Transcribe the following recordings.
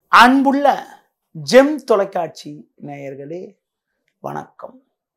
அன்புள்ள ஜெம் தொலைக்காட்சி நேயர்களே வணக்கம்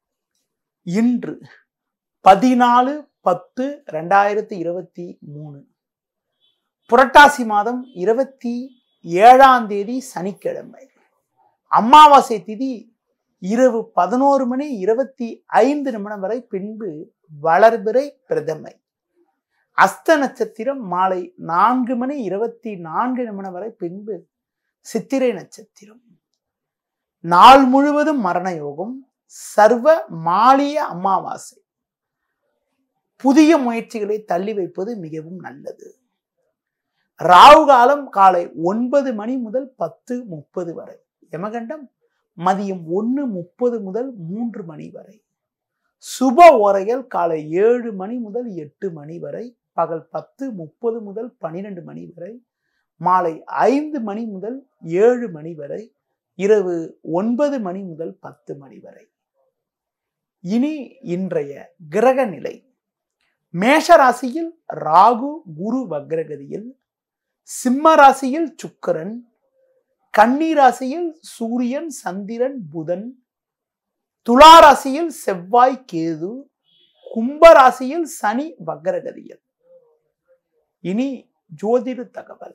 இன்று பதினாலு பத்து ரெண்டாயிரத்தி இருபத்தி மூணு புரட்டாசி மாதம் இருபத்தி ஏழாம் தேதி சனிக்கிழமை அமாவாசை திதி இரவு பதினோரு மணி இருபத்தி ஐந்து நிமிடம் வரை பின்பு வளர்பிறை பிரதமை அஸ்த நட்சத்திரம் மாலை நான்கு மணி இருபத்தி நான்கு நிமிடம் வரை பின்பு சித்திரை நட்சத்திரம் நாள் முழுவதும் மரண யோகம் சர்வ மாலிய அமாவாசை புதிய முயற்சிகளை தள்ளி வைப்பது மிகவும் நல்லது ராகு காலம் காலை ஒன்பது மணி முதல் பத்து முப்பது வரை யமகண்டம் மதியம் ஒன்று முப்பது முதல் மூன்று மணி வரை சுப ஓரைகள் காலை ஏழு மணி முதல் எட்டு மணி வரை பகல் பத்து முப்பது முதல் பனிரெண்டு மணி வரை மாலை ஐந்து மணி முதல் ஏழு மணி வரை இரவு ஒன்பது மணி முதல் பத்து மணி வரை இனி இன்றைய கிரக நிலை மேஷ ராசியில் ராகு குரு வக்ரகதியில் சிம்ம ராசியில் சுக்கரன் கன்னி ராசியில் சூரியன் சந்திரன் புதன் துலா ராசியில் செவ்வாய் கேது கும்ப ராசியில் சனி வக்ரகதியில் இனி ஜோதிட தகவல்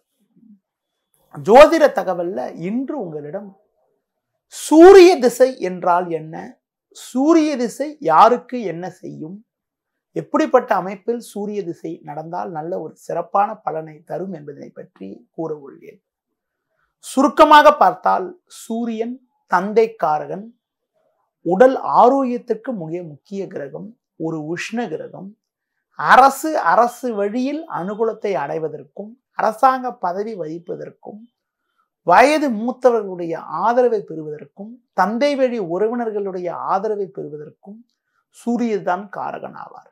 ஜோதிட தகவல்ல இன்று உங்களிடம் சூரிய திசை என்றால் என்ன சூரிய திசை யாருக்கு என்ன செய்யும் எப்படிப்பட்ட அமைப்பில் சூரிய திசை நடந்தால் நல்ல ஒரு சிறப்பான பலனை தரும் என்பதை பற்றி கூற உள்ளேன் சுருக்கமாக பார்த்தால் சூரியன் தந்தைக்காரகன் உடல் ஆரோக்கியத்திற்கு மிக முக்கிய கிரகம் ஒரு உஷ்ண கிரகம் அரசு அரசு வழியில் அனுகூலத்தை அடைவதற்கும் அரசாங்க பதவி வகிப்பதற்கும் வயது மூத்தவர்களுடைய ஆதரவை பெறுவதற்கும் தந்தை வழி உறவினர்களுடைய ஆதரவை பெறுவதற்கும் சூரியன்தான் காரகன் ஆவார்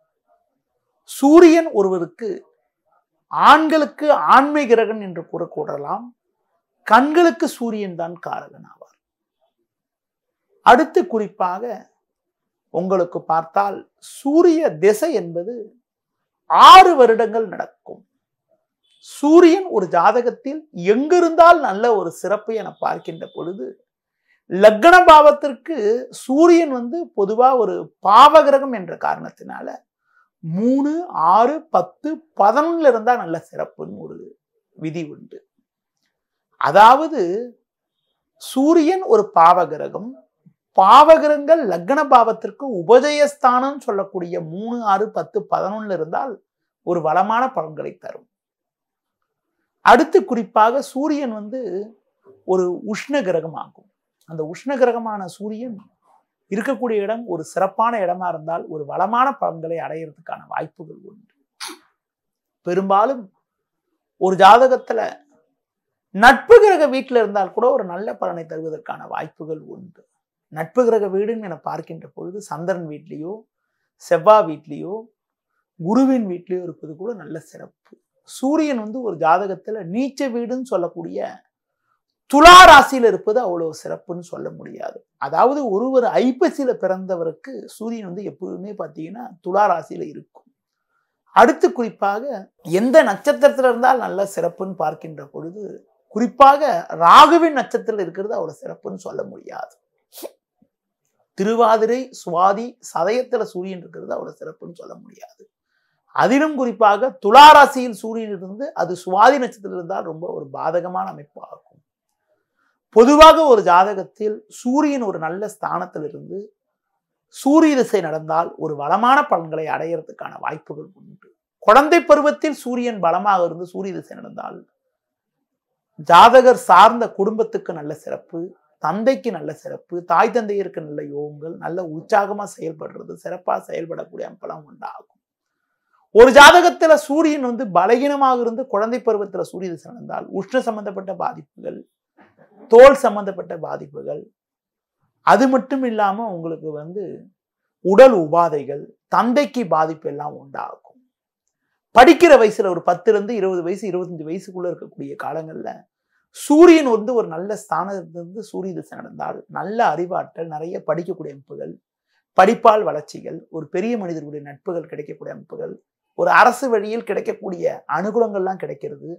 சூரியன் ஒருவருக்கு ஆண்களுக்கு ஆண்மை கிரகன் என்று கூறக்கூடலாம் கண்களுக்கு சூரியன் தான் காரகன் ஆவார் அடுத்து குறிப்பாக உங்களுக்கு பார்த்தால் சூரிய திசை என்பது ஆறு வருடங்கள் நடக்கும் சூரியன் ஒரு ஜாதகத்தில் எங்கிருந்தால் நல்ல ஒரு சிறப்பு என பார்க்கின்ற பொழுது லக்ன பாவத்திற்கு சூரியன் வந்து பொதுவா ஒரு பாவகிரகம் என்ற காரணத்தினால மூணு ஆறு பத்து பதினொன்னுல இருந்தா நல்ல சிறப்புன்னு ஒரு விதி உண்டு அதாவது சூரியன் ஒரு பாவகிரகம் பாவகிரகங்கள் லக்ன பாவத்திற்கு உபஜயஸ்தானம் சொல்லக்கூடிய மூணு ஆறு பத்து பதினொன்னுல இருந்தால் ஒரு வளமான பலன்களை தரும் அடுத்து குறிப்பாக சூரியன் வந்து ஒரு உஷ்ண கிரகம் ஆகும் அந்த உஷ்ண கிரகமான சூரியன் இருக்கக்கூடிய இடம் ஒரு சிறப்பான இடமா இருந்தால் ஒரு வளமான பலன்களை அடையிறதுக்கான வாய்ப்புகள் உண்டு பெரும்பாலும் ஒரு ஜாதகத்துல நட்பு கிரக வீட்டில் இருந்தால் கூட ஒரு நல்ல பலனை தருவதற்கான வாய்ப்புகள் உண்டு நட்பு கிரக வீடுன்னு என பார்க்கின்ற பொழுது சந்திரன் வீட்லேயோ செவ்வாய் வீட்லேயோ குருவின் வீட்லேயோ இருப்பது கூட நல்ல சிறப்பு சூரியன் வந்து ஒரு ஜாதகத்துல நீச்ச வீடுன்னு சொல்லக்கூடிய துலா ராசியில இருப்பது அவ்வளவு சிறப்புன்னு சொல்ல முடியாது அதாவது ஒருவர் ஐப்பசியில பிறந்தவருக்கு சூரியன் வந்து எப்பொழுதுமே பார்த்தீங்கன்னா துலா ராசியில இருக்கும் அடுத்து குறிப்பாக எந்த நட்சத்திரத்துல இருந்தால் நல்ல சிறப்புன்னு பார்க்கின்ற பொழுது குறிப்பாக ராகுவின் நட்சத்திரத்தில் இருக்கிறது அவ்வளவு சிறப்புன்னு சொல்ல முடியாது திருவாதிரை சுவாதி சதயத்துல சூரியன் இருக்கிறது அவ்வளவு சிறப்புன்னு சொல்ல முடியாது அதிலும் குறிப்பாக துளாராசியில் சூரியன் இருந்து அது சுவாதி நட்சத்திரம் இருந்தால் ரொம்ப ஒரு பாதகமான அமைப்பு ஆகும் பொதுவாக ஒரு ஜாதகத்தில் சூரியன் ஒரு நல்ல ஸ்தானத்தில் இருந்து சூரிய திசை நடந்தால் ஒரு வளமான பலன்களை அடையிறதுக்கான வாய்ப்புகள் உண்டு குழந்தை பருவத்தில் சூரியன் பலமாக இருந்து சூரிய திசை நடந்தால் ஜாதகர் சார்ந்த குடும்பத்துக்கு நல்ல சிறப்பு தந்தைக்கு நல்ல சிறப்பு தாய் தந்தையருக்கு நல்ல யோகங்கள் நல்ல உற்சாகமா செயல்படுறது சிறப்பா செயல்படக்கூடிய அமைப்பெல்லாம் உண்டாகும் ஒரு ஜாதகத்துல சூரியன் வந்து பலகீனமாக இருந்து குழந்தை பருவத்துல சூரிய திசை நடந்தால் உஷ்ண சம்பந்தப்பட்ட பாதிப்புகள் தோல் சம்பந்தப்பட்ட பாதிப்புகள் அது மட்டும் இல்லாம உங்களுக்கு வந்து உடல் உபாதைகள் தந்தைக்கு பாதிப்பு எல்லாம் உண்டாகும் படிக்கிற வயசுல ஒரு பத்துல இருந்து இருபது வயசு இருபத்தஞ்சு வயசுக்குள்ள இருக்கக்கூடிய காலங்கள்ல சூரியன் வந்து ஒரு நல்ல ஸ்தானத்திலிருந்து சூரிய திசை நடந்தால் நல்ல அறிவாற்றல் நிறைய படிக்கக்கூடிய அமைப்புகள் படிப்பால் வளர்ச்சிகள் ஒரு பெரிய மனிதர்களுடைய நட்புகள் கிடைக்கக்கூடிய அமைப்புகள் ஒரு அரசு வழியில் கிடைக்கக்கூடிய அனுகூலங்கள்லாம் கிடைக்கிறது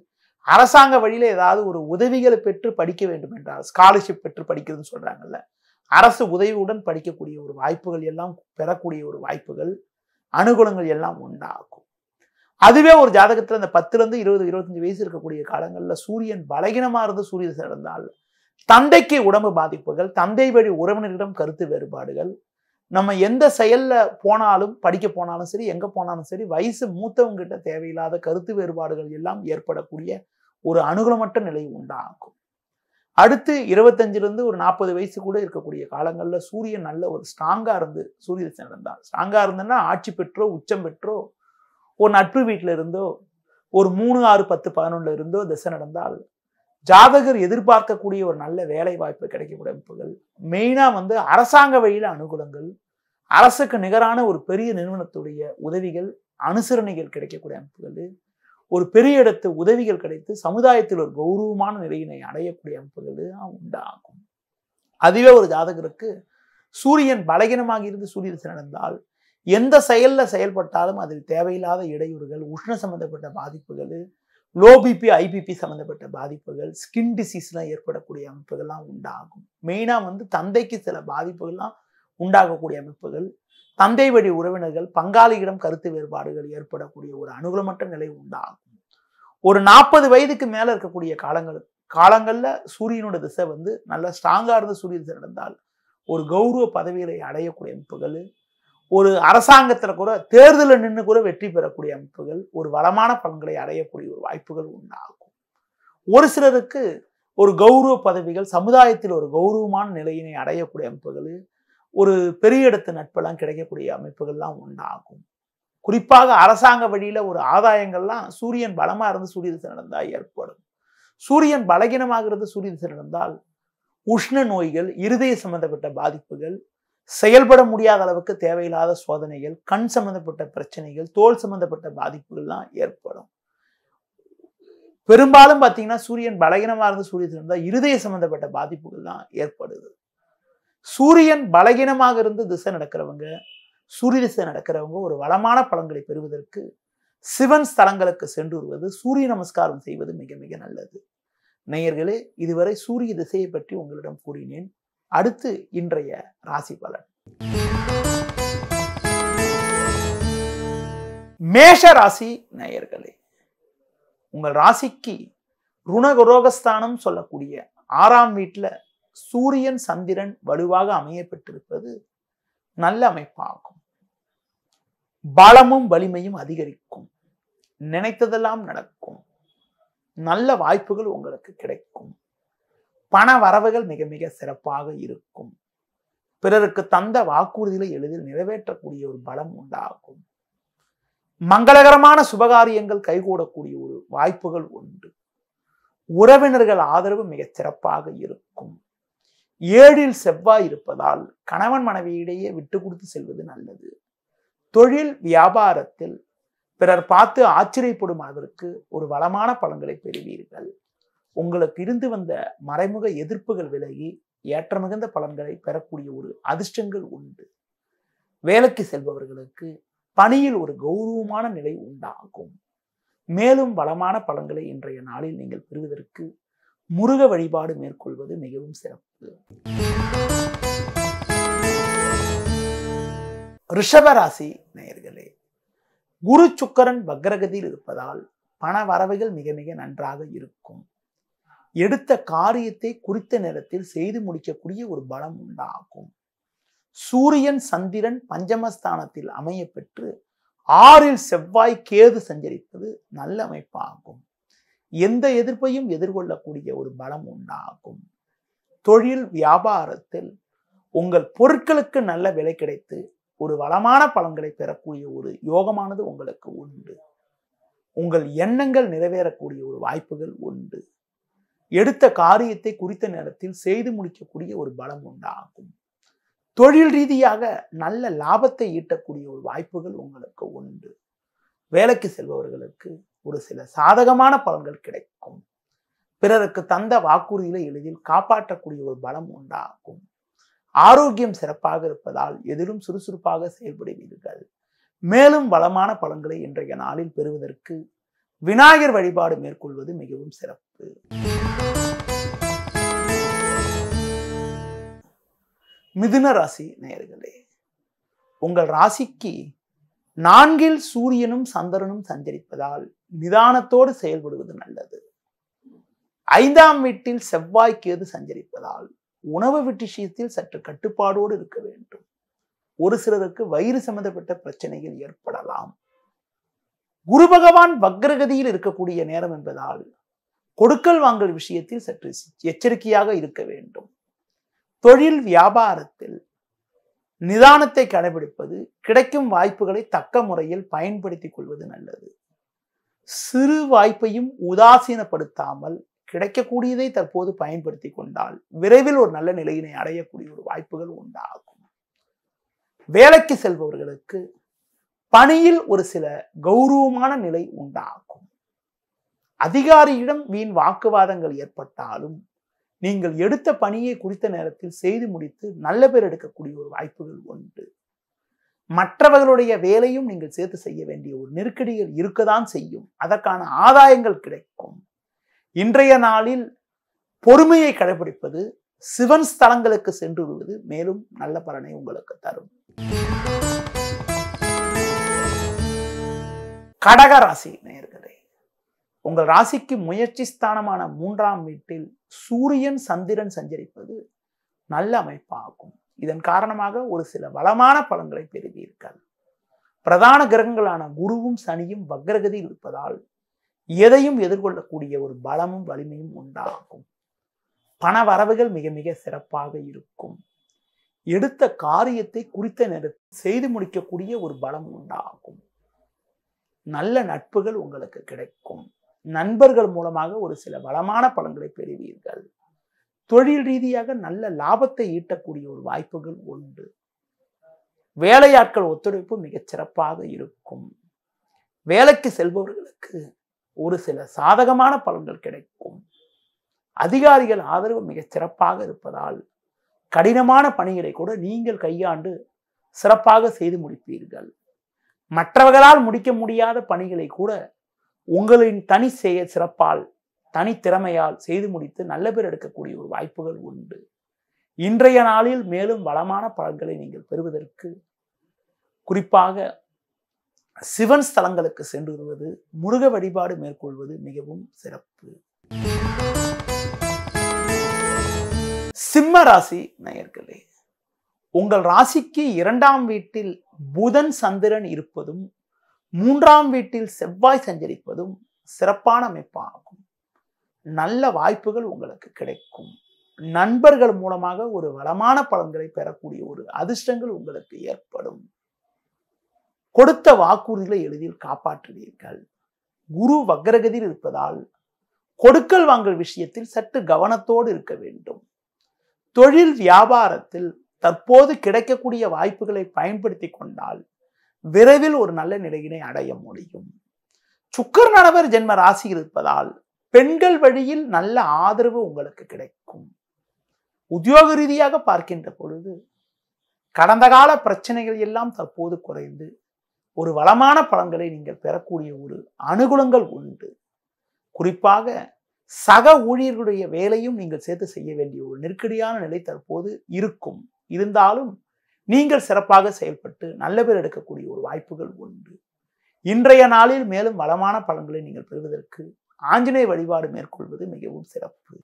அரசாங்க வழியில ஏதாவது ஒரு உதவிகளை பெற்று படிக்க வேண்டும் என்றால் ஸ்காலர்ஷிப் பெற்று படிக்கிறதுன்னு சொல்றாங்கல்ல அரசு உதவியுடன் படிக்கக்கூடிய ஒரு வாய்ப்புகள் எல்லாம் பெறக்கூடிய ஒரு வாய்ப்புகள் அனுகூலங்கள் எல்லாம் உண்டாகும் அதுவே ஒரு ஜாதகத்துல இந்த பத்துல இருந்து இருபது இருபத்தஞ்சு வயசு இருக்கக்கூடிய காலங்கள்ல சூரியன் பலகீனமா இருந்து சூரிய திசை நடந்தால் தந்தைக்கு உடம்பு பாதிப்புகள் தந்தை வழி உறவினரிடம் கருத்து வேறுபாடுகள் நம்ம எந்த செயல்ல போனாலும் படிக்க போனாலும் சரி எங்க போனாலும் சரி வயசு மூத்தவங்க கிட்ட தேவையில்லாத கருத்து வேறுபாடுகள் எல்லாம் ஏற்படக்கூடிய ஒரு அனுகூலமற்ற நிலை உண்டாகும் அடுத்து இருபத்தஞ்சுல இருந்து ஒரு நாற்பது வயசு கூட இருக்கக்கூடிய காலங்கள்ல சூரியன் நல்ல ஒரு ஸ்ட்ராங்கா இருந்து சூரிய திசை நடந்தால் ஸ்ட்ராங்கா இருந்ததுன்னா ஆட்சி பெற்றோ உச்சம் பெற்றோ ஒரு நட்பு வீட்டுல இருந்தோ ஒரு மூணு ஆறு பத்து பதினொன்றுல இருந்தோ திசை நடந்தால் ஜாதகர் எதிர்பார்க்கக்கூடிய ஒரு நல்ல வேலை வாய்ப்பு கிடைக்கக்கூடிய அமைப்புகள் மெயினா வந்து அரசாங்க வழியில அனுகூலங்கள் அரசுக்கு நிகரான ஒரு பெரிய நிறுவனத்துடைய உதவிகள் அனுசரணைகள் கிடைக்கக்கூடிய அமைப்புகள் ஒரு பெரிய இடத்து உதவிகள் கிடைத்து சமுதாயத்தில் ஒரு கௌரவமான நிலையினை அடையக்கூடிய அமைப்புகள் உண்டாகும் அதுவே ஒரு ஜாதகருக்கு சூரியன் பலகீனமாக இருந்து சூரிய திசை நடந்தால் எந்த செயல்ல செயல்பட்டாலும் அதில் தேவையில்லாத இடையூறுகள் உஷ்ண சம்பந்தப்பட்ட பாதிப்புகள் லோ பிபி ஐபிபி சம்பந்தப்பட்ட பாதிப்புகள் ஸ்கின் டிசீஸ்லாம் ஏற்படக்கூடிய அமைப்புகள்லாம் உண்டாகும் மெயினா வந்து தந்தைக்கு சில பாதிப்புகள்லாம் உண்டாகக்கூடிய அமைப்புகள் தந்தை வழி உறவினர்கள் பங்காளியிடம் கருத்து வேறுபாடுகள் ஏற்படக்கூடிய ஒரு அனுகூலமற்ற நிலை உண்டாகும் ஒரு நாற்பது வயதுக்கு மேல இருக்கக்கூடிய காலங்கள் காலங்கள்ல சூரியனோட திசை வந்து நல்ல ஸ்ட்ராங்கா இருந்த சூரிய திசை நடந்தால் ஒரு கௌரவ பதவிகளை அடையக்கூடிய அமைப்புகள் ஒரு அரசாங்கத்துல கூட தேர்தலில் நின்று கூட வெற்றி பெறக்கூடிய அமைப்புகள் ஒரு வளமான பலன்களை அடையக்கூடிய ஒரு வாய்ப்புகள் உண்டாகும் ஒரு சிலருக்கு ஒரு கௌரவ பதவிகள் சமுதாயத்தில் ஒரு கௌரவமான நிலையினை அடையக்கூடிய அமைப்புகள் ஒரு பெரிய இடத்து நட்பெல்லாம் கிடைக்கக்கூடிய அமைப்புகள்லாம் உண்டாகும் குறிப்பாக அரசாங்க வழியில ஒரு ஆதாயங்கள்லாம் சூரியன் பலமா இருந்து சூரிய திசை நடந்தால் ஏற்படும் சூரியன் பலகீனமாக இருந்து சூரிய திசை நடந்தால் உஷ்ண நோய்கள் இருதய சம்பந்தப்பட்ட பாதிப்புகள் செயல்பட முடியாத அளவுக்கு தேவையில்லாத சோதனைகள் கண் சம்பந்தப்பட்ட பிரச்சனைகள் தோல் சம்பந்தப்பட்ட பாதிப்புகள்லாம் ஏற்படும் பெரும்பாலும் பார்த்தீங்கன்னா சூரியன் பலகீனமா இருந்து சூரியன் இருந்தால் இருதய சம்பந்தப்பட்ட பாதிப்புகள்லாம் ஏற்படுது சூரியன் பலகீனமாக இருந்து திசை நடக்கிறவங்க சூரிய திசை நடக்கிறவங்க ஒரு வளமான பலன்களை பெறுவதற்கு சிவன் ஸ்தலங்களுக்கு சென்று வருவது சூரிய நமஸ்காரம் செய்வது மிக மிக நல்லது நேயர்களே இதுவரை சூரிய திசையை பற்றி உங்களிடம் கூறினேன் அடுத்து இன்றைய ராசி பலன் மேஷ ராசி நேயர்களே உங்கள் ராசிக்கு ருணகுரோகஸ்தானம் சொல்லக்கூடிய ஆறாம் வீட்டுல சூரியன் சந்திரன் வலுவாக அமைய பெற்றிருப்பது நல்ல அமைப்பாகும் பலமும் வலிமையும் அதிகரிக்கும் நினைத்ததெல்லாம் நடக்கும் நல்ல வாய்ப்புகள் உங்களுக்கு கிடைக்கும் பண வரவுகள் மிக மிக சிறப்பாக இருக்கும் பிறருக்கு தந்த வாக்குறுதிகளை எளிதில் நிறைவேற்றக்கூடிய ஒரு பலம் உண்டாகும் மங்களகரமான சுபகாரியங்கள் கைகூடக்கூடிய ஒரு வாய்ப்புகள் உண்டு உறவினர்கள் ஆதரவு மிக சிறப்பாக இருக்கும் ஏழில் செவ்வாய் இருப்பதால் கணவன் மனைவியிடையே விட்டு கொடுத்து செல்வது நல்லது தொழில் வியாபாரத்தில் பிறர் பார்த்து ஆச்சரியப்படும் அளவிற்கு ஒரு வளமான பலன்களை பெறுவீர்கள் உங்களுக்கு இருந்து வந்த மறைமுக எதிர்ப்புகள் விலகி ஏற்ற மிகுந்த பலன்களை பெறக்கூடிய ஒரு அதிர்ஷ்டங்கள் உண்டு வேலைக்கு செல்பவர்களுக்கு பணியில் ஒரு கௌரவமான நிலை உண்டாகும் மேலும் வளமான பலன்களை இன்றைய நாளில் நீங்கள் பெறுவதற்கு முருக வழிபாடு மேற்கொள்வது மிகவும் சிறப்பு ரிஷபராசி நேயர்களே குரு சுக்கரன் வக்ரகதியில் இருப்பதால் பண வரவுகள் மிக மிக நன்றாக இருக்கும் எடுத்த காரியத்தை குறித்த நேரத்தில் செய்து முடிக்கக்கூடிய ஒரு பலம் உண்டாகும் சூரியன் சந்திரன் பஞ்சமஸ்தானத்தில் அமைய பெற்று ஆறில் செவ்வாய் கேது சஞ்சரிப்பது நல்ல அமைப்பாகும் எந்த எதிர்ப்பையும் எதிர்கொள்ளக்கூடிய ஒரு பலம் உண்டாகும் தொழில் வியாபாரத்தில் உங்கள் பொருட்களுக்கு நல்ல விலை கிடைத்து ஒரு வளமான பலன்களை பெறக்கூடிய ஒரு யோகமானது உங்களுக்கு உண்டு உங்கள் எண்ணங்கள் நிறைவேறக்கூடிய ஒரு வாய்ப்புகள் உண்டு எடுத்த காரியத்தை குறித்த நேரத்தில் செய்து முடிக்கக்கூடிய ஒரு பலம் உண்டாகும் தொழில் ரீதியாக நல்ல லாபத்தை ஈட்டக்கூடிய ஒரு வாய்ப்புகள் உங்களுக்கு உண்டு வேலைக்கு செல்பவர்களுக்கு ஒரு சில சாதகமான பலன்கள் கிடைக்கும் பிறருக்கு தந்த வாக்குறுதிகளை எளிதில் காப்பாற்றக்கூடிய ஒரு பலம் உண்டாகும் ஆரோக்கியம் சிறப்பாக இருப்பதால் எதிலும் சுறுசுறுப்பாக செயல்படுவீர்கள் மேலும் வளமான பலன்களை இன்றைய நாளில் பெறுவதற்கு விநாயகர் வழிபாடு மேற்கொள்வது மிகவும் சிறப்பு மிதுன ராசி நேயர்களே உங்கள் ராசிக்கு நான்கில் சூரியனும் சந்திரனும் சஞ்சரிப்பதால் நிதானத்தோடு செயல்படுவது நல்லது ஐந்தாம் வீட்டில் செவ்வாய் கேது சஞ்சரிப்பதால் உணவு விஷயத்தில் சற்று கட்டுப்பாடோடு இருக்க வேண்டும் ஒரு சிலருக்கு வயிறு சம்பந்தப்பட்ட பிரச்சனைகள் ஏற்படலாம் குரு பகவான் வக்ரகதியில் இருக்கக்கூடிய நேரம் என்பதால் கொடுக்கல் வாங்கல் விஷயத்தில் சற்று எச்சரிக்கையாக இருக்க வேண்டும் தொழில் வியாபாரத்தில் நிதானத்தை கடைபிடிப்பது கிடைக்கும் வாய்ப்புகளை தக்க முறையில் பயன்படுத்திக் கொள்வது நல்லது சிறு வாய்ப்பையும் உதாசீனப்படுத்தாமல் கிடைக்கக்கூடியதை தற்போது பயன்படுத்தி கொண்டால் விரைவில் ஒரு நல்ல நிலையினை அடையக்கூடிய ஒரு வாய்ப்புகள் உண்டாகும் வேலைக்கு செல்பவர்களுக்கு பணியில் ஒரு சில கௌரவமான நிலை உண்டாகும் அதிகாரியிடம் வீண் வாக்குவாதங்கள் ஏற்பட்டாலும் நீங்கள் எடுத்த பணியை குறித்த நேரத்தில் செய்து முடித்து நல்ல பேர் எடுக்கக்கூடிய ஒரு வாய்ப்புகள் உண்டு மற்றவர்களுடைய வேலையும் நீங்கள் சேர்த்து செய்ய வேண்டிய ஒரு நெருக்கடிகள் இருக்கதான் செய்யும் அதற்கான ஆதாயங்கள் கிடைக்கும் இன்றைய நாளில் பொறுமையை கடைபிடிப்பது சிவன் ஸ்தலங்களுக்கு சென்று விடுவது மேலும் நல்ல பலனை உங்களுக்கு தரும் கடக ராசி நேயர்களே உங்கள் ராசிக்கு முயற்சி ஸ்தானமான மூன்றாம் வீட்டில் சூரியன் சந்திரன் சஞ்சரிப்பது நல்ல அமைப்பாகும் இதன் காரணமாக ஒரு சில வளமான பலன்களை பெறுவீர்கள் பிரதான கிரகங்களான குருவும் சனியும் வக்ரகதியில் இருப்பதால் எதையும் எதிர்கொள்ளக்கூடிய ஒரு பலமும் வலிமையும் உண்டாகும் பண வரவுகள் மிக மிக சிறப்பாக இருக்கும் எடுத்த காரியத்தை குறித்த நேரத்தில் செய்து முடிக்கக்கூடிய ஒரு பலம் உண்டாகும் நல்ல நட்புகள் உங்களுக்கு கிடைக்கும் நண்பர்கள் மூலமாக ஒரு சில வளமான பலன்களை பெறுவீர்கள் தொழில் ரீதியாக நல்ல லாபத்தை ஈட்டக்கூடிய ஒரு வாய்ப்புகள் உண்டு வேலையாட்கள் ஒத்துழைப்பு மிகச் சிறப்பாக இருக்கும் வேலைக்கு செல்பவர்களுக்கு ஒரு சில சாதகமான பலன்கள் கிடைக்கும் அதிகாரிகள் ஆதரவு மிகச் சிறப்பாக இருப்பதால் கடினமான பணிகளை கூட நீங்கள் கையாண்டு சிறப்பாக செய்து முடிப்பீர்கள் மற்றவர்களால் முடிக்க முடியாத பணிகளை கூட உங்களின் தனி செய்ய சிறப்பால் தனி திறமையால் செய்து முடித்து நல்ல பேர் எடுக்கக்கூடிய ஒரு வாய்ப்புகள் உண்டு இன்றைய நாளில் மேலும் வளமான பலன்களை நீங்கள் பெறுவதற்கு குறிப்பாக சிவன் ஸ்தலங்களுக்கு சென்று வருவது முருக வழிபாடு மேற்கொள்வது மிகவும் சிறப்பு சிம்ம ராசி நேயர்களே உங்கள் ராசிக்கு இரண்டாம் வீட்டில் புதன் சந்திரன் இருப்பதும் மூன்றாம் வீட்டில் செவ்வாய் சஞ்சரிப்பதும் சிறப்பான அமைப்பாகும் நல்ல வாய்ப்புகள் உங்களுக்கு கிடைக்கும் நண்பர்கள் மூலமாக ஒரு வளமான பலன்களை பெறக்கூடிய ஒரு அதிர்ஷ்டங்கள் உங்களுக்கு ஏற்படும் கொடுத்த வாக்குறுதிகளை எளிதில் காப்பாற்றுவீர்கள் குரு வக்ரகதியில் இருப்பதால் கொடுக்கல் வாங்கல் விஷயத்தில் சற்று கவனத்தோடு இருக்க வேண்டும் தொழில் வியாபாரத்தில் தற்போது கிடைக்கக்கூடிய வாய்ப்புகளை பயன்படுத்தி கொண்டால் விரைவில் ஒரு நல்ல நிலையினை அடைய முடியும் சுக்கர் நனவர் ஜென்ம ராசியில் இருப்பதால் பெண்கள் வழியில் நல்ல ஆதரவு உங்களுக்கு கிடைக்கும் உத்தியோக ரீதியாக பார்க்கின்ற பொழுது கடந்த கால பிரச்சனைகள் எல்லாம் தற்போது குறைந்து ஒரு வளமான பலன்களை நீங்கள் பெறக்கூடிய ஒரு அனுகூலங்கள் உண்டு குறிப்பாக சக ஊழியர்களுடைய வேலையும் நீங்கள் சேர்த்து செய்ய வேண்டிய ஒரு நெருக்கடியான நிலை தற்போது இருக்கும் இருந்தாலும் நீங்கள் சிறப்பாக செயல்பட்டு நல்ல பேர் எடுக்கக்கூடிய ஒரு வாய்ப்புகள் உண்டு இன்றைய நாளில் மேலும் வளமான பலன்களை நீங்கள் பெறுவதற்கு ஆஞ்சநேய வழிபாடு மேற்கொள்வது மிகவும் சிறப்பு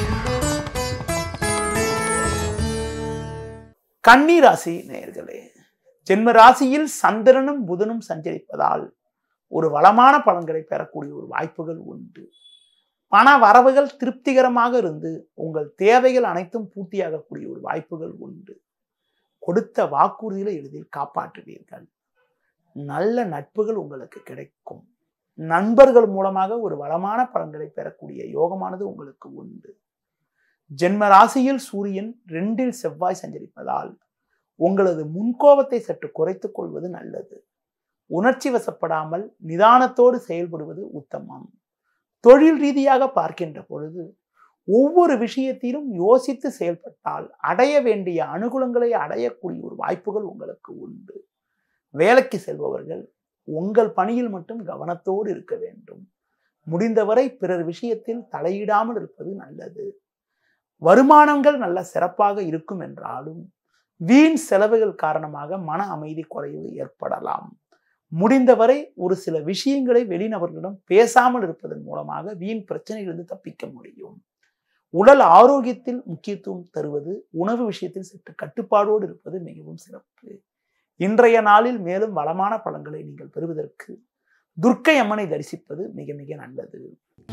கன்னி ராசி நேயர்களே ஜென்ம ராசியில் சந்திரனும் புதனும் சஞ்சரிப்பதால் ஒரு வளமான பலன்களை பெறக்கூடிய ஒரு வாய்ப்புகள் உண்டு பண வரவுகள் திருப்திகரமாக இருந்து உங்கள் தேவைகள் அனைத்தும் பூர்த்தியாகக்கூடிய ஒரு வாய்ப்புகள் உண்டு கொடுத்த வாக்குறுதிகளை எளிதில் காப்பாற்றுவீர்கள் நல்ல நட்புகள் உங்களுக்கு கிடைக்கும் நண்பர்கள் மூலமாக ஒரு வளமான பலன்களை பெறக்கூடிய யோகமானது உங்களுக்கு உண்டு ஜென்ம ராசியில் சூரியன் ரெண்டில் செவ்வாய் சஞ்சரிப்பதால் உங்களது முன்கோபத்தை சற்று குறைத்துக் கொள்வது நல்லது உணர்ச்சி வசப்படாமல் நிதானத்தோடு செயல்படுவது உத்தமம் தொழில் ரீதியாக பார்க்கின்ற பொழுது ஒவ்வொரு விஷயத்திலும் யோசித்து செயல்பட்டால் அடைய வேண்டிய அனுகூலங்களை அடையக்கூடிய ஒரு வாய்ப்புகள் உங்களுக்கு உண்டு வேலைக்கு செல்பவர்கள் உங்கள் பணியில் மட்டும் கவனத்தோடு இருக்க வேண்டும் முடிந்தவரை பிறர் விஷயத்தில் தலையிடாமல் இருப்பது நல்லது வருமானங்கள் நல்ல சிறப்பாக இருக்கும் என்றாலும் வீண் செலவுகள் காரணமாக மன அமைதி குறைவு ஏற்படலாம் முடிந்தவரை ஒரு சில விஷயங்களை வெளிநபர்களிடம் பேசாமல் இருப்பதன் மூலமாக வீண் பிரச்சனைகளிலிருந்து தப்பிக்க முடியும் உடல் ஆரோக்கியத்தில் முக்கியத்துவம் தருவது உணவு விஷயத்தில் சற்று கட்டுப்பாடோடு இருப்பது மிகவும் சிறப்பு இன்றைய நாளில் மேலும் வளமான பலன்களை நீங்கள் பெறுவதற்கு துர்க்கை அம்மனை தரிசிப்பது மிக மிக நல்லது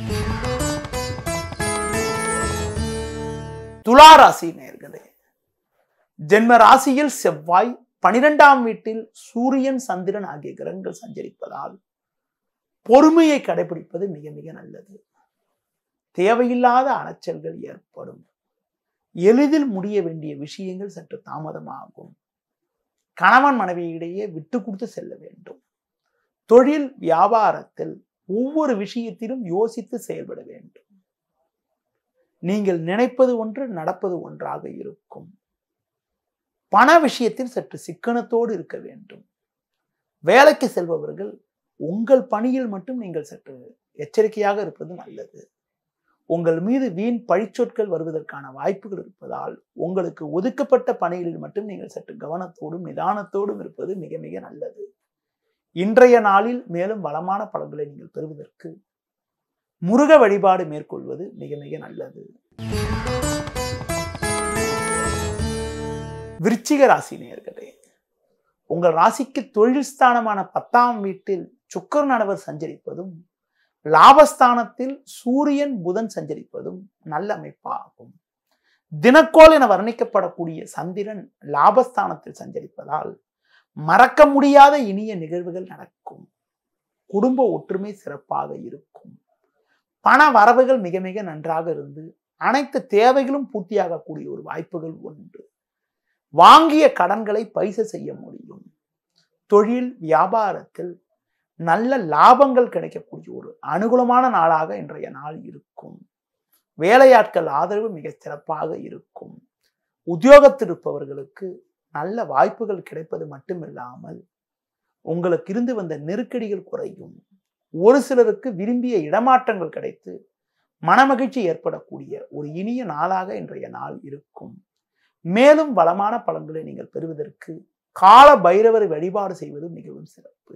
துலா ராசி நேர்களே ஜென்ம ராசியில் செவ்வாய் பனிரெண்டாம் வீட்டில் சூரியன் சந்திரன் ஆகிய கிரகங்கள் சஞ்சரிப்பதால் பொறுமையை கடைபிடிப்பது மிக மிக நல்லது தேவையில்லாத அலைச்சல்கள் ஏற்படும் எளிதில் முடிய வேண்டிய விஷயங்கள் சற்று தாமதமாகும் கணவன் மனைவியிடையே விட்டு கொடுத்து செல்ல வேண்டும் தொழில் வியாபாரத்தில் ஒவ்வொரு விஷயத்திலும் யோசித்து செயல்பட வேண்டும் நீங்கள் நினைப்பது ஒன்று நடப்பது ஒன்றாக இருக்கும் பண விஷயத்தில் சற்று சிக்கனத்தோடு இருக்க வேண்டும் வேலைக்கு செல்பவர்கள் உங்கள் பணியில் மட்டும் நீங்கள் சற்று எச்சரிக்கையாக இருப்பது நல்லது உங்கள் மீது வீண் பழிச்சொற்கள் வருவதற்கான வாய்ப்புகள் இருப்பதால் உங்களுக்கு ஒதுக்கப்பட்ட பணிகளில் மட்டும் நீங்கள் சற்று கவனத்தோடும் நிதானத்தோடும் இருப்பது மிக மிக நல்லது இன்றைய நாளில் மேலும் வளமான பலன்களை நீங்கள் பெறுவதற்கு முருக வழிபாடு மேற்கொள்வது மிக மிக நல்லது விருச்சிக ராசி நேர்களே உங்கள் ராசிக்கு தொழில் ஸ்தானமான பத்தாம் வீட்டில் சுக்கரநடவர் சஞ்சரிப்பதும் லாபஸ்தானத்தில் சூரியன் புதன் சஞ்சரிப்பதும் நல்ல அமைப்பாகும் தினக்கோள் என வர்ணிக்கப்படக்கூடிய சந்திரன் லாபஸ்தானத்தில் சஞ்சரிப்பதால் மறக்க முடியாத இனிய நிகழ்வுகள் நடக்கும் குடும்ப ஒற்றுமை சிறப்பாக இருக்கும் பண வரவுகள் மிக மிக நன்றாக இருந்து அனைத்து தேவைகளும் பூர்த்தியாகக்கூடிய ஒரு வாய்ப்புகள் உண்டு வாங்கிய கடன்களை பைச செய்ய முடியும் தொழில் வியாபாரத்தில் நல்ல லாபங்கள் கிடைக்கக்கூடிய ஒரு அனுகூலமான நாளாக இன்றைய நாள் இருக்கும் வேலையாட்கள் ஆதரவு மிக சிறப்பாக இருக்கும் உத்தியோகத்தில் இருப்பவர்களுக்கு நல்ல வாய்ப்புகள் கிடைப்பது மட்டுமில்லாமல் உங்களுக்கு இருந்து வந்த நெருக்கடிகள் குறையும் ஒரு சிலருக்கு விரும்பிய இடமாற்றங்கள் கிடைத்து மனமகிழ்ச்சி ஏற்படக்கூடிய ஒரு இனிய நாளாக இன்றைய நாள் இருக்கும் மேலும் வளமான பலன்களை நீங்கள் பெறுவதற்கு கால பைரவரை வழிபாடு செய்வது மிகவும் சிறப்பு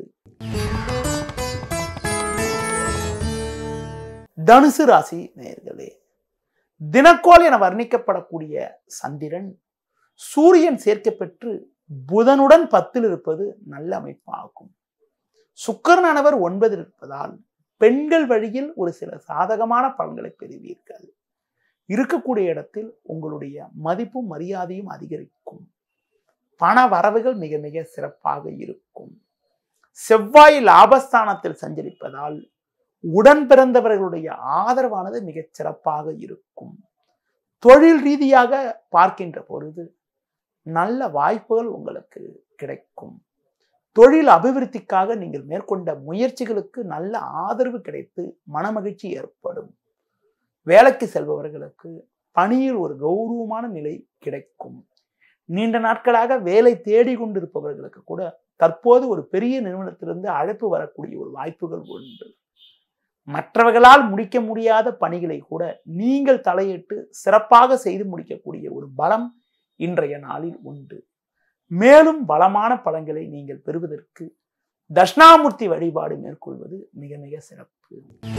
தனுசு ராசி நேயர்களே தினக்கோள் என வர்ணிக்கப்படக்கூடிய சந்திரன் சூரியன் சேர்க்கப்பெற்று புதனுடன் பத்தில் இருப்பது நல்ல அமைப்பாகும் சுக்கரனானவர் ஒன்பதில் இருப்பதால் பெண்கள் வழியில் ஒரு சில சாதகமான பலன்களை பெறுவீர்கள் இருக்கக்கூடிய இடத்தில் உங்களுடைய மதிப்பும் மரியாதையும் அதிகரிக்கும் பண வரவுகள் மிக மிக சிறப்பாக இருக்கும் செவ்வாய் லாபஸ்தானத்தில் சஞ்சரிப்பதால் உடன் பிறந்தவர்களுடைய ஆதரவானது மிகச் சிறப்பாக இருக்கும் தொழில் ரீதியாக பார்க்கின்ற பொழுது நல்ல வாய்ப்புகள் உங்களுக்கு கிடைக்கும் தொழில் அபிவிருத்திக்காக நீங்கள் மேற்கொண்ட முயற்சிகளுக்கு நல்ல ஆதரவு கிடைத்து மனமகிழ்ச்சி ஏற்படும் வேலைக்கு செல்பவர்களுக்கு பணியில் ஒரு கௌரவமான நிலை கிடைக்கும் நீண்ட நாட்களாக வேலை தேடி கொண்டிருப்பவர்களுக்கு கூட தற்போது ஒரு பெரிய நிறுவனத்திலிருந்து அழைப்பு வரக்கூடிய ஒரு வாய்ப்புகள் உண்டு மற்றவர்களால் முடிக்க முடியாத பணிகளை கூட நீங்கள் தலையிட்டு சிறப்பாக செய்து முடிக்கக்கூடிய ஒரு பலம் இன்றைய நாளில் உண்டு மேலும் பலமான பலன்களை நீங்கள் பெறுவதற்கு தட்சிணாமூர்த்தி வழிபாடு மேற்கொள்வது மிக மிக சிறப்பு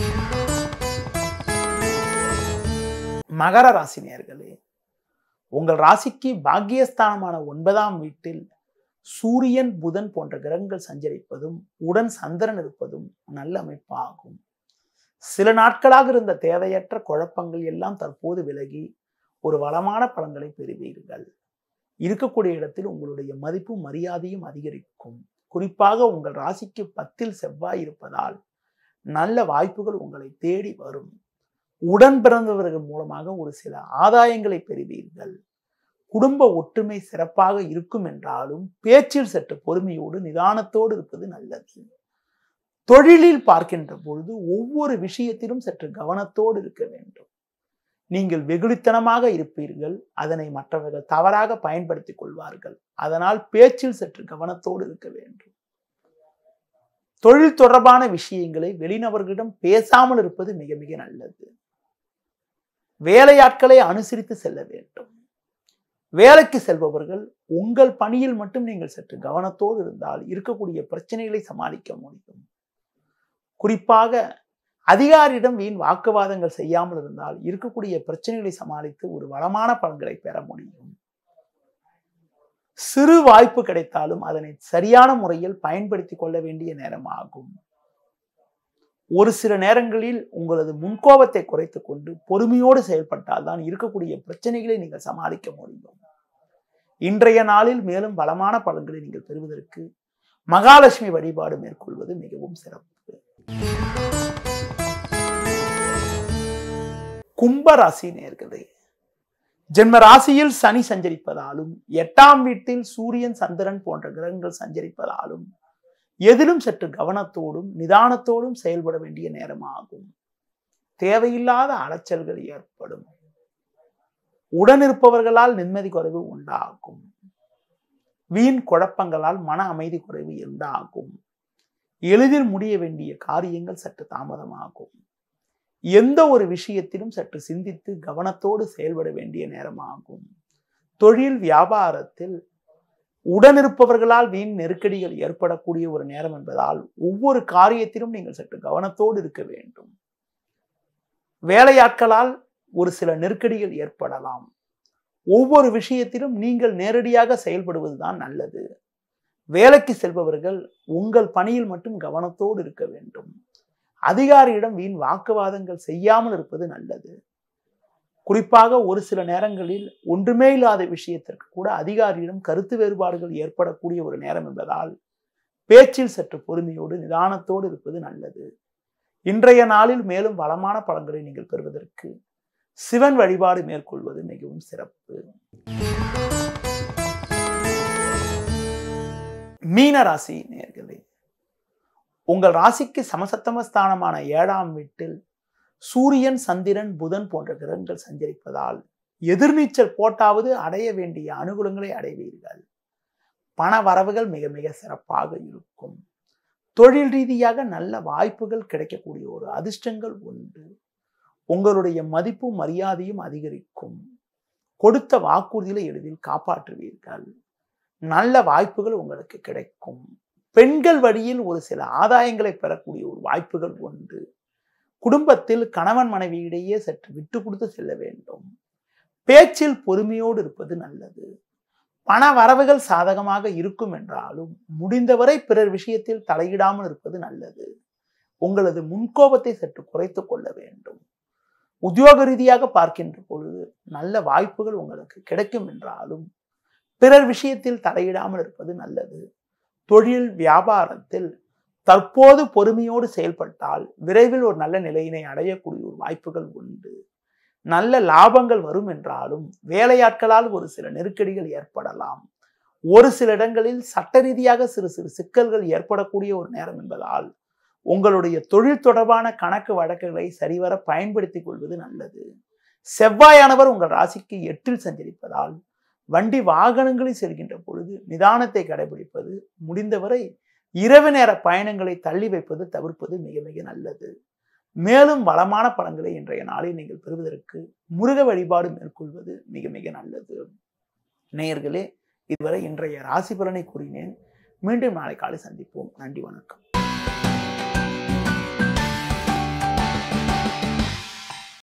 மகர ராசி நேர்களே உங்கள் ராசிக்கு பாக்கியஸ்தானமான ஒன்பதாம் வீட்டில் சூரியன் புதன் போன்ற கிரகங்கள் சஞ்சரிப்பதும் உடன் சந்திரன் இருப்பதும் நல்ல அமைப்பாகும் சில நாட்களாக இருந்த தேவையற்ற குழப்பங்கள் எல்லாம் தற்போது விலகி ஒரு வளமான பலன்களை பெறுவீர்கள் இருக்கக்கூடிய இடத்தில் உங்களுடைய மதிப்பும் மரியாதையும் அதிகரிக்கும் குறிப்பாக உங்கள் ராசிக்கு பத்தில் செவ்வாய் இருப்பதால் நல்ல வாய்ப்புகள் உங்களை தேடி வரும் உடன் பிறந்தவர்கள் மூலமாக ஒரு சில ஆதாயங்களை பெறுவீர்கள் குடும்ப ஒற்றுமை சிறப்பாக இருக்கும் என்றாலும் பேச்சில் சற்று பொறுமையோடு நிதானத்தோடு இருப்பது நல்லது தொழிலில் பார்க்கின்ற பொழுது ஒவ்வொரு விஷயத்திலும் சற்று கவனத்தோடு இருக்க வேண்டும் நீங்கள் வெகுளித்தனமாக இருப்பீர்கள் அதனை மற்றவர்கள் தவறாக பயன்படுத்திக் கொள்வார்கள் அதனால் பேச்சில் சற்று கவனத்தோடு இருக்க வேண்டும் தொழில் தொடர்பான விஷயங்களை வெளிநபர்களிடம் பேசாமல் இருப்பது மிக மிக நல்லது வேலையாட்களை அனுசரித்து செல்ல வேண்டும் வேலைக்கு செல்பவர்கள் உங்கள் பணியில் மட்டும் நீங்கள் சற்று கவனத்தோடு இருந்தால் இருக்கக்கூடிய பிரச்சனைகளை சமாளிக்க முடியும் குறிப்பாக அதிகாரியிடம் வீண் வாக்குவாதங்கள் செய்யாமல் இருந்தால் இருக்கக்கூடிய பிரச்சனைகளை சமாளித்து ஒரு வளமான பலன்களை பெற முடியும் சிறு வாய்ப்பு கிடைத்தாலும் அதனை சரியான முறையில் பயன்படுத்தி கொள்ள வேண்டிய நேரமாகும் ஒரு சில நேரங்களில் உங்களது முன்கோபத்தை குறைத்துக் கொண்டு பொறுமையோடு செயல்பட்டால் தான் இருக்கக்கூடிய பிரச்சனைகளை நீங்கள் சமாளிக்க முடியும் இன்றைய நாளில் மேலும் பலமான பலன்களை நீங்கள் பெறுவதற்கு மகாலட்சுமி வழிபாடு மேற்கொள்வது மிகவும் சிறப்பு கும்ப ராசி நேர்களே ஜென்ம ராசியில் சனி சஞ்சரிப்பதாலும் எட்டாம் வீட்டில் சூரியன் சந்திரன் போன்ற கிரகங்கள் சஞ்சரிப்பதாலும் எதிலும் சற்று கவனத்தோடும் நிதானத்தோடும் செயல்பட வேண்டிய நேரமாகும் தேவையில்லாத அலைச்சல்கள் ஏற்படும் உடனிருப்பவர்களால் நிம்மதி குறைவு உண்டாகும் வீண் குழப்பங்களால் மன அமைதி குறைவு உண்டாகும் எளிதில் முடிய வேண்டிய காரியங்கள் சற்று தாமதமாகும் எந்த ஒரு விஷயத்திலும் சற்று சிந்தித்து கவனத்தோடு செயல்பட வேண்டிய நேரமாகும் தொழில் வியாபாரத்தில் உடனிருப்பவர்களால் வீண் நெருக்கடிகள் ஏற்படக்கூடிய ஒரு நேரம் என்பதால் ஒவ்வொரு காரியத்திலும் நீங்கள் சற்று கவனத்தோடு இருக்க வேண்டும் வேலையாட்களால் ஒரு சில நெருக்கடிகள் ஏற்படலாம் ஒவ்வொரு விஷயத்திலும் நீங்கள் நேரடியாக செயல்படுவதுதான் நல்லது வேலைக்கு செல்பவர்கள் உங்கள் பணியில் மட்டும் கவனத்தோடு இருக்க வேண்டும் அதிகாரியிடம் வீண் வாக்குவாதங்கள் செய்யாமல் இருப்பது நல்லது குறிப்பாக ஒரு சில நேரங்களில் ஒன்றுமே இல்லாத விஷயத்திற்கு கூட அதிகாரியிடம் கருத்து வேறுபாடுகள் ஏற்படக்கூடிய ஒரு நேரம் என்பதால் பேச்சில் சற்று பொறுமையோடு நிதானத்தோடு இருப்பது நல்லது இன்றைய நாளில் மேலும் வளமான பலன்களை நீங்கள் பெறுவதற்கு சிவன் வழிபாடு மேற்கொள்வது மிகவும் சிறப்பு மீன ராசி நேர்களே உங்கள் ராசிக்கு சமசத்தம ஸ்தானமான ஏழாம் வீட்டில் சூரியன் சந்திரன் புதன் போன்ற கிரகங்கள் சஞ்சரிப்பதால் எதிர்நீச்சல் போட்டாவது அடைய வேண்டிய அனுகூலங்களை அடைவீர்கள் பண வரவுகள் மிக மிக சிறப்பாக இருக்கும் தொழில் ரீதியாக நல்ல வாய்ப்புகள் கிடைக்கக்கூடிய ஒரு அதிர்ஷ்டங்கள் உண்டு உங்களுடைய மதிப்பும் மரியாதையும் அதிகரிக்கும் கொடுத்த வாக்குறுதிகளை எளிதில் காப்பாற்றுவீர்கள் நல்ல வாய்ப்புகள் உங்களுக்கு கிடைக்கும் பெண்கள் வழியில் ஒரு சில ஆதாயங்களை பெறக்கூடிய ஒரு வாய்ப்புகள் உண்டு குடும்பத்தில் கணவன் மனைவியிடையே சற்று விட்டு கொடுத்து செல்ல வேண்டும் பேச்சில் பொறுமையோடு இருப்பது நல்லது பண வரவுகள் சாதகமாக இருக்கும் என்றாலும் முடிந்தவரை பிறர் விஷயத்தில் தலையிடாமல் இருப்பது நல்லது உங்களது முன்கோபத்தை சற்று குறைத்து கொள்ள வேண்டும் உத்தியோக ரீதியாக பார்க்கின்ற பொழுது நல்ல வாய்ப்புகள் உங்களுக்கு கிடைக்கும் என்றாலும் பிறர் விஷயத்தில் தலையிடாமல் இருப்பது நல்லது தொழில் வியாபாரத்தில் தற்போது பொறுமையோடு செயல்பட்டால் விரைவில் ஒரு நல்ல நிலையினை அடையக்கூடிய ஒரு வாய்ப்புகள் உண்டு நல்ல லாபங்கள் வரும் என்றாலும் வேலையாட்களால் ஒரு சில நெருக்கடிகள் ஏற்படலாம் ஒரு சில இடங்களில் சட்ட ரீதியாக சிறு சிறு சிக்கல்கள் ஏற்படக்கூடிய ஒரு நேரம் என்பதால் உங்களுடைய தொழில் தொடர்பான கணக்கு வழக்குகளை சரிவர பயன்படுத்திக் கொள்வது நல்லது செவ்வாயானவர் உங்கள் ராசிக்கு எட்டில் சஞ்சரிப்பதால் வண்டி வாகனங்களில் செல்கின்ற பொழுது நிதானத்தை கடைபிடிப்பது முடிந்தவரை இரவு நேர பயணங்களை தள்ளி வைப்பது தவிர்ப்பது மிக மிக நல்லது மேலும் வளமான பலன்களை இன்றைய நாளில் நீங்கள் பெறுவதற்கு முருக வழிபாடு மேற்கொள்வது மிக மிக நல்லது நேயர்களே இதுவரை இன்றைய ராசி பலனை கூறினேன் மீண்டும் நாளை காலை சந்திப்போம் நன்றி வணக்கம்